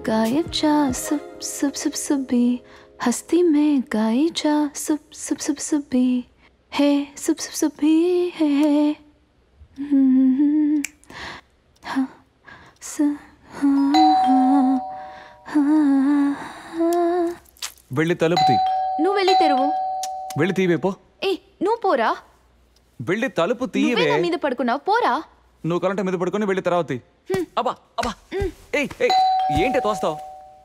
गायब जा सब सब सब सभी हस्ती में गाई जा सब सब सब सभी है सब सब सभी है हम्म, हाँ, स- हाँ, हाँ, हाँ. వెళ్ళి తలుపు తీ నువ్వు వెళ్ళి తెరువు వెళ్ళి తీవే పో ఏ నువ్వు పోరా వెళ్ళి తలుపు నువ్వే తీయవే నా మీద పడుకున్నావు పోరా నువ్వు కరెంట్ మీద పడుకొని వెళ్ళి తర్వాత తీ. అబ్బా అబ్బా ఏయ్ ఏయ్ ఏంటి తోస్తావు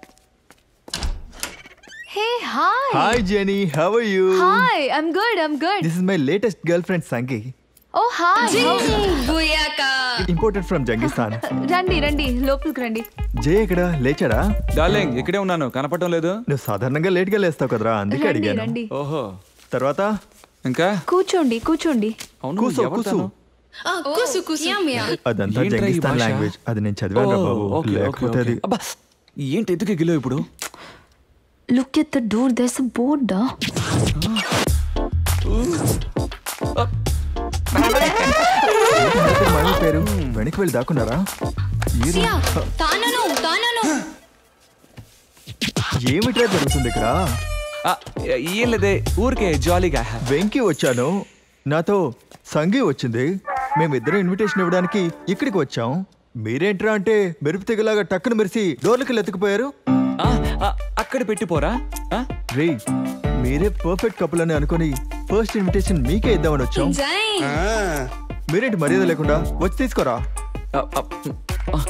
hey hi hi Jenny how are you hi I'm good I'm good this is my latest girlfriend సంగి ఓ హాయ్ ఇంపోర్టెడ్ ఫ్రమ్ జంగిస్తాన్ రండి రండి లోపలికి రండి జే ఇక్కడ లేచాడా డార్లింగ్ ఇక్కడే ఉన్నాను కనపడటం లేదు నువ్వు సాధారణంగా లేట్ గా లేస్తావు కదరా అందుకే రండి అడిగాను రండి ఓహో తర్వాత ఇంకా కూర్చోండి కూర్చోండి అవును కూసో ఎవరు కూసు తను? అదంతా ఏంట్రా ఈ జంగిస్తాన్ భాష? లాంగ్వేజ్ అది నేను చదివాను రా ఓ, బాబు ఓకే, ఓకే, లేకపోతే ఓకే. అది అబ్బా ఏంటి ఎందుకు గిలో ఇప్పుడు look at the door there's a board ఏంటి మమ్మీ పేరు వెనక్కి వెళ్ళి దాక్కున్నారా మీరు- తానను తానను ఏమిట్రా జరుగుతుంది ఇక్కడ ఆ, ఏం లేదే ఊరికే జాలీగా వెంకీ వచ్చాను నాతో సంగీ వచ్చింది మేమిద్దరం ఇన్విటేషన్ ఇవ్వడానికి ఇక్కడికి వచ్చాం మీరేంట్రా అంటే మెరుపు తెగలాగా టక్కున మెరిసి డోర్లకి ఎత్తుకుపోయారు ఆ, ఆ, అక్కడ పెట్టిపోరా ఆ? రే మీరే పర్ఫెక్ట్ కపుల్ అని అనుకుని ఫస్ట్ ఇన్విటేషన్ మీకే ఇద్దామని వచ్చాం జై మీరేంటి మర్యాద లేకుండా వచ్చి తీసుకోరా ఆ, ఆ, ఆ,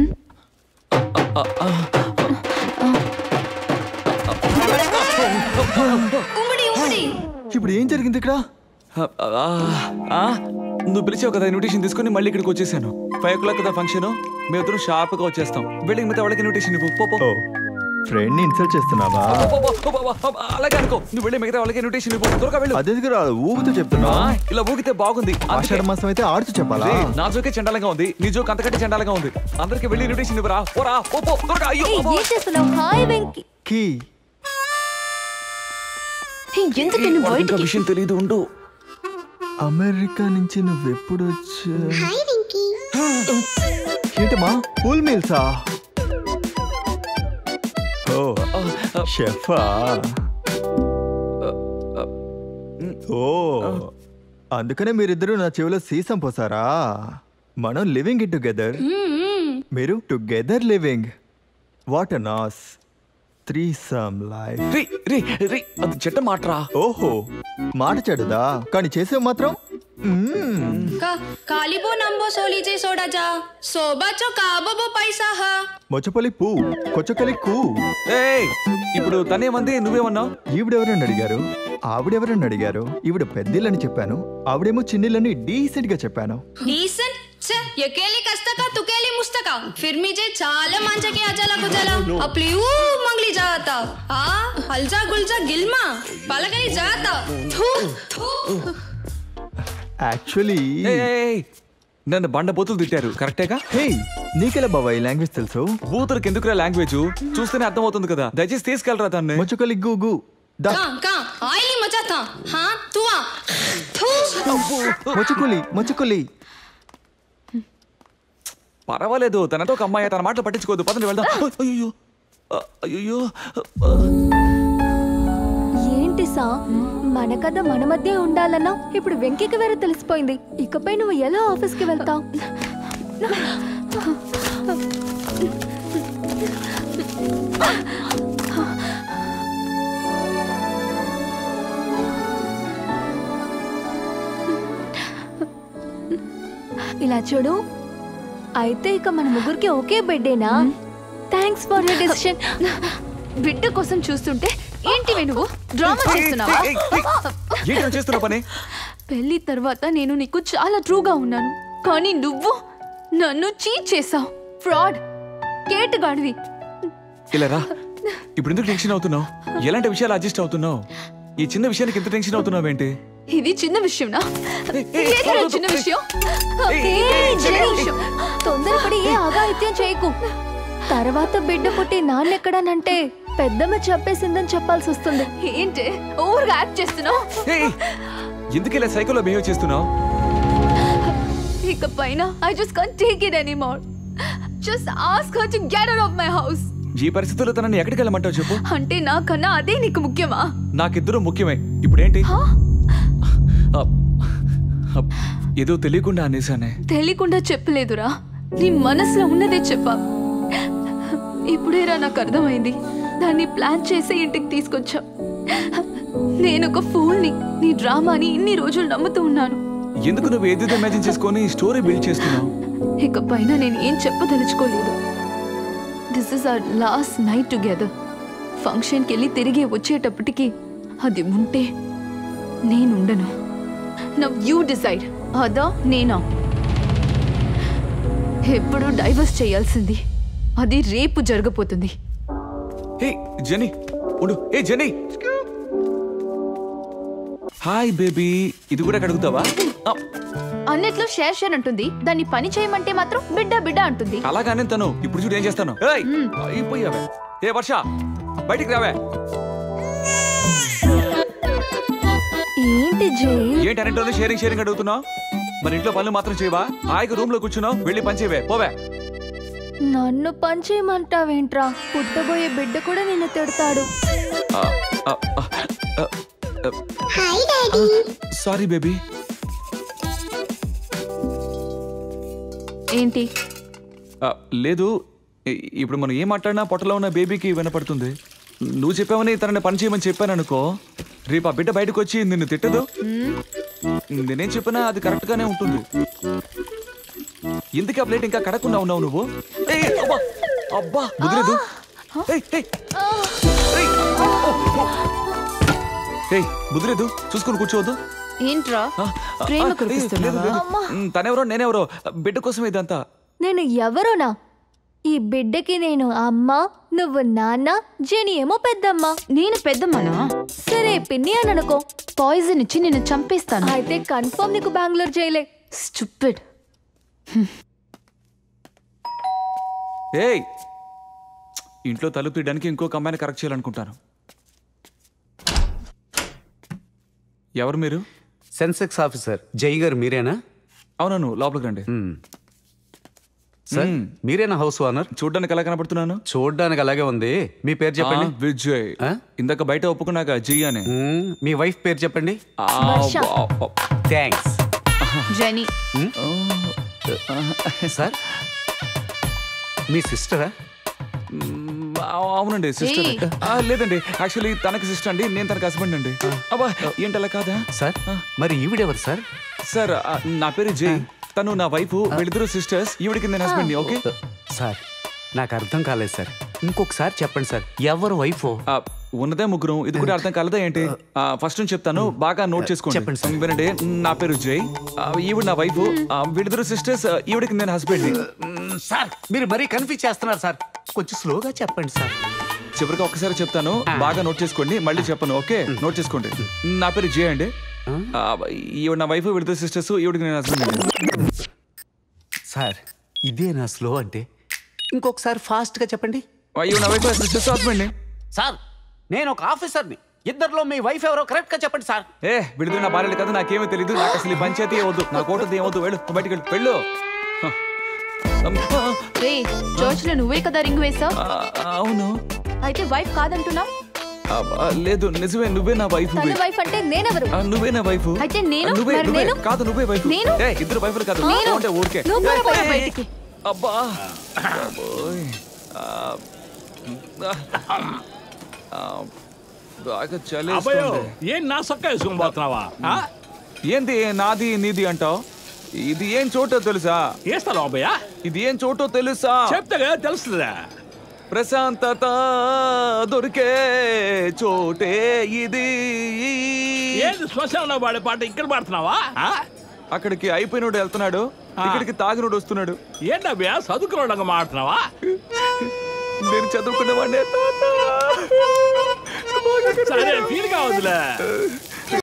ఉమ్మడి ఉమ్మడి ఇప్పుడు ఏం జరిగింది ఇక్కడ ఆ, ఆ, ఆ, నువ్వు పిలిచావు కదా ఇన్విటేషన్ తీసుకుని మళ్ళీ ఇక్కడికి వచ్చేసాను ఫైవ్ ఓ క్లాక్ కదా ఫంక్షన్ మేమిద్దరం షార్ప్గా వచ్చేస్తాం వెళ్ళి మిగతా వాళ్ళకి ఇన్విటేషన్ ఇవ్వు పో, పో. ఓ ఫ్రెండ్ ని ఇన్సల్ట్ చేస్తున్నావా పో, పో, పో, పో, పో, అలాగే అనుకో నువ్వు వెళ్ళి మిగతా వాళ్ళకి ఇన్విటేషన్ ఇవ్వు త్వరగా వెళ్ళు అదెందుకు రా ఊగుతూ చెప్తున్నా ఆ, ఇలా ఊగితే బాగుంది అందుకే. ఆషాఢ మాసం అయితే ఆడుతూ చెప్పాలా రేయ్, నా జోకే చండాలంగా ఉంది నీ జోక్ అంతకంటే చండాలంగా ఉంది అందరికి వెళ్ళి ఇన్విటేషన్ ఇవ్వరా పోరా పో, పో, త్వరగా అయ్యో ఏయ్, పో. ఏం చేస్తున్నావు హాయ్ వెంకి కీ హే, ఎందుకు ఏయ్, నువ్వు వాడికి ఇంకా బయటికి విషయం తెలియదు ఉండు అమెరికా నుంచి నువ్వు ఎప్పుడు వచ్చా ఏంటమ్మా కూల్ మీల్సా ఓ షెఫా ఓ అందుకనే మీరిద్దరూ నా చెవిలో సీసం పోసారా మనం లివింగ్ ఇన్ టుగెదర్ మీరు టుగెదర్ లివింగ్ వాట్ అ నాస్ త్రీ సమ్ లైఫ్ రీ రీ రీ అది చెట్ట మాట్రా ఓహో మాట చెడుదా కానీ చేసే మాత్రం మ్మ్. का कालीबो नंबो सोलीजे सोडा जा सोबाचो కాబోబో పైసా హా మొచ్చపల్లి పూ కొచ్చకలి కూ ఏయ్ ఇప్పుడు తనేమంది నువ్వేమన్నావు ఈవిడెవరని అడిగారు ఆవిడెవరని అడిగారు ఈవిడ పెద్దిళ్ళని చెప్పాను ఆవిడేమో చిన్నిళ్ళని డీసెంట్ గా చెప్పాను డీసెంట్ ఛే ఎకేలి కస్తక తుకేలి ముస్తక ఫిర్ మీజే చాలా మంచకి అజల గుజల అప్లి ఊ మంగ్లీ జాత ఆ హల్జా గుల్జా గిల్మా పలకై జాత థూ థూ యాక్చువల్లీ ఏయ్, ఏయ్, ఏయ్, నన్ను బండ బూతులు తిట్టారు కరెక్టేగా హే నీకెలా బాబా ఈ లాంగ్వేజ్ తెలుసు బూతులకు ఎందుకురా లాంగ్వేజ్ చూస్తేనే అర్థమవుతుంది కదా దయచేసి తీసుకెళ్ళరా తన్ని మొచ్చకలి గూ గూ దా కా కా ఆయిలి మచాతా హా తువా థూ మొచ్చకొలి మొచ్చకొలి పర్వాలేదు తనతో ఒక అమ్మాయి తన మాటలు పట్టించుకోదు పదండి వెళ్దాం అయ్యో అయ్యో ఏంటి సా మన కథ మన మధ్య ఉండాలన్నా ఇప్పుడు వెంకికి వేరే తెలిసిపోయింది ఇకపై నువ్వు ఎలా ఆఫీస్కి వెళ్తావు ఇలా చూడు అయితే ఇక మన ముగ్గురికి ఒకే బెడ్డేనా థ్యాంక్స్ ఫర్ యర్ డెసిషన్ బిడ్డ కోసం చూస్తుంటే ఏంటివి నువ్వు డ్రామా చేస్తున్నావా ఏయ్, ఏయ్, ఏంటి నువ్వు చేస్తున్న పని పెళ్లి తర్వాత నేను నీకు చాలా ట్రూగా ఉన్నాను కానీ నువ్వు నన్ను చీట్ చేసావు ఫ్రాడ్ కేటుగాడివి ఇలా రా ఇప్పుడు ఎందుకు టెన్షన్ అవుతున్నావు ఎలాంటి విషయాలు అడ్జస్ట్ అవుతున్నావు ఈ చిన్న విషయానికి ఎంత టెన్షన్ అవుతున్నావు ఏంటి ఇది చిన్న విషయంనా ఏయ్, ఏయ్, ఏదిరా వద్దు, చిన్న ఏయ్. విషయం ఏయ్, ఏయ్, ఏయ్, చిన్న ఏయ్, విషయం తొందరపడి ఏ అఘాయిత్యం చేయకు తర్వాత బిడ్డ పుట్టి నాన్నెక్కడానంటే పెద్దమ్మ చెప్పేసిందని చెప్పాల్సి వస్తుంది ఏంటి ఊరుగా యాక్ట్ చేస్తున్నావు ఏయ్, ఎందుకు ఇలా సైకోలో బిహేవ్ చేస్తున్నావు ఇక పైన I just can't take it anymore just ask her to get out of my house ఈ పరిస్థితుల్లో తనని ఎక్కడికి వెళ్ళమంటావు చెప్పు అంటే నాకన్నా అదే నీకు ముఖ్యమా నాకిద్దరు ముఖ్యమే ఇప్పుడేంటి హా? అప్, అప్, ఏదో తెలియకుండా అనేసానే తెలియకుండా చెప్పలేదురా నీ మనసులో ఉన్నదే చెప్పా ఇప్పుడేరా నాకు అర్థమైంది దాన్ని ప్లాన్ చేసే ఇంటికి తీసుకొచ్చా నేను ఒక ఫూల్ని నీ డ్రామాని ఇన్ని రోజులు నమ్ముతూ ఉన్నాను ఎందుకు నువ్వు ఏదేదో ఇమాజిన్ చేసుకొని స్టోరీ బిల్డ్ చేస్తున్నావు ఇక పైన నేను ఏం చెప్పదలుచుకోలేదు this is our last night together ఫంక్షన్కి వెళ్ళి తిరిగి వచ్చేటప్పటికి అది ఉంటే నేనుండను నవ్ యూ డిసైడ్ అదా నేనా ఎప్పుడు డైవర్స్ చేయాల్సింది అది రేపు జరగబోతుంది హే జెనీ ఉండు ఏ జెనీ హాయ్ బేబీ ఇది కూడా కడుగుతావా ఆ, అన్నిట్లో షేర్ షేర్ అంటుంది దాన్ని పని చేయమంటే మాత్రం బిడ్డ బిడ్డ అంటుంది అలాగానే తను ఇప్పుడు చూడు ఏం చేస్తాను ఏయ్, అయిపోయావే ఏ వర్ష బయటికి రావే ఏంటి జై ఏంటి అన్నింటిలోనే షేరింగ్ షేరింగ్ అడుగుతున్నావు మరి ఇంట్లో పనులు మాత్రం చేయవా హాయిగా రూమ్ లో కూర్చున్నావు వెళ్ళి పని చేయవే పోవే నన్ను పని చేయమంటావేంట్రా పుట్టబోయే బిడ్డ కూడా నిన్ను తిడతాడు సారీ బేబీ ఏంటి లేదు ఇ- ఇప్పుడు మనం ఏం మాట్లాడినా పొట్టలో ఉన్న బేబీకి వినపడుతుంది నువ్వు చెప్పావని తనని పని చేయమని చెప్పాను అనుకో రేపు ఆ బిడ్డ బయటకు వచ్చి నిన్ను తిట్టదు నేనేం చెప్పినా అది కరెక్ట్ గానే ఉంటుంది ఎందుకు ఆ ప్లేట్ ఇంకా కడకుండా ఉన్నావు నువ్వు ఏయ్, అబ్బా అబ్బా ముదిలేదు ఏయ్, ఏయ్. ఏయ్, ఓ, ఓ. ఏయ్, ముదిలేదు చూసుకొని కూర్చోవద్దు ఏంట్రా ఆ, ఆ, ప్రేమ ఆ, లేదు, కురిపిస్తున్నావా లేదు. ఉమ్, తనెవరో నేనెవరో బిడ్డ కోసం ఇదంతా నేను ఎవరోనా ఈ బిడ్డకి నేను అమ్మ నువ్వు నాన్న జెని ఏమో పెద్దమ్మ నేను పెద్దమ్మనా సరే పిన్ని అని అనుకో పాయిజన్ ఇచ్చి నిన్ను చంపేస్తాను అయితే కన్ఫర్మ్ నీకు బెంగళూరు జైలే స్టూపిడ్ ఏయ్ ఇంట్లో తలుపు తీయడానికి ఇంకొక అమ్మాయిని కరెక్ట్ చేయాలనుకుంటాను ఎవరు మీరు సెన్సెక్స్ ఆఫీసర్ జై గారు మీరేనా అవునను లోపలికి రండి సార్ మీరేనా హౌస్ ఓనర్ చూడ్డానికి ఎలా కనపడుతున్నాను చూడడానికి అలాగే ఉంది మీ పేరు చెప్పండి ఆ, విజయ్ ఆ? ఇందాక బయట ఒప్పుకున్నాక జీ అని మ్మ్, మీ వైఫ్ పేరు చెప్పండి ఆ, వర్ష. వా- వా- థ్యాంక్స్ జెనీ సార్ మీ సిస్టరా మ్, ఆ- అవునండి సిస్టర్ ఏయ్. లేదండి యాక్చువల్లీ తనకి సిస్టర్ అండి నేను తనకి హస్బెండ్ అండి అబ్బా ఏంటి అలా కాదా సార్ మరి ఈవిడెవరు సార్ సార్ ఆ, నా పేరు జై తను నా వైఫ్ వీళ్ళిద్దరు సిస్టర్స్ ఈవిడికి నేను హస్బెండ్ ఓకే సార్ నాకు అర్థం కాలేదు సార్ ఇంకొకసారి చెప్పండి సార్ ఎవరు వైఫ్ ఆ, ఉన్నదే ముగ్గురం ఇది కూడా అర్థం కాలేదా ఏంటి ఆ, ఫస్ట్ నుంచి చెప్తాను బాగా నోట్ చేసుకోండి చెప్పండి సార్. వినండి నా పేరు జై ఆ, ఈవిడ నా వైఫ్ వీళ్ళిద్దరు సిస్టర్స్ ఈవిడికి నేను హస్బెండ్ సార్ మీరు మరీ కన్ఫ్యూజ్ చేస్తున్నారు సార్ కొంచెం స్లోగా చెప్పండి సార్ చివరిగా ఒక్కసారి చెప్తాను బాగా నోట్ చేసుకోండి మళ్ళీ చెప్పను ఓకే నోట్ చేసుకోండి నా పేరు జే అండి ఆ, ఈవిడ నా వైఫ్ వీళ్ళిద్దరు సిస్టర్స్ ఈవిడికి నేను హస్బెండ్ అండి సార్ ఇదే నా స్లో అంటే ఇంకొకసారి ఫాస్ట్గా చెప్పండి ఆ, ఈవిడ నా వైఫ్ సిస్టర్స్ హస్బెండ్ సార్ నేను ఒక ఆఫీసర్ని ఇద్దరిలో మీ వైఫ్ ఎవరో కరెక్ట్గా చెప్పండి సార్ ఏ విడుదల నా భార్యలు కదా నాకేమీ తెలియదు నాకు అసలు ఈ పంచాయతీ వద్దు నా కోటది ఏమొద్దు వెళ్ళు నువ్వు బయటికి వెళ్ళు వెళ్ళు హ. అమ్మా. రే చర్చ్ లో నువ్వే కదా రింగ్ వేసావు ఆ, అవును అయితే వైఫ్ కాదంటున్నా ఆ, ఆ, లేదు నిజమే నువ్వే నా వైఫ్ తన వైఫ్ అంటే నేనెవరు ఆ, నువ్వే నా వైఫ్ అయితే నేను? నువ్వే మరి నువ్వే నేను? కాదు నువ్వే వైఫ్ నేను? ఏ ఇద్దరు వైఫ్లు కాదు నేను? అంటే ఊరికే నువ్వు కూడా ఏయ్, పోయి ఏయ్, బయటికి. అబ్బా బాబోయ్. ఆ, ఆ, బాగా అబ్బయో చలేస్తుంది ఏం నా సొక్క వేసుకొని పోతున్నావా ఆ? ఏంది నాది నీది అంటావు ఇది ఏం చోటో తెలుసా వేస్తాను అబ్బయ్య ఇది ఏం చోటో తెలుసా చెప్తే కదా తెలుస్తుందా ప్రశాంతత దొరికే చోటే ఇది ఏంది శ్మశానంలో పాడే పాట ఇక్కడ పాడుతున్నావా ఆ? అక్కడికి అయిపోయినోడు వెళ్తున్నాడు ఇక్కడికి తాగినోడు వస్తున్నాడు ఏంటి అబ్బయ్య చదువుకున్న మాడుతున్నావా నేను చదువుకున్నవాడినే తాత. సరే ఫీల్ కావద్దులే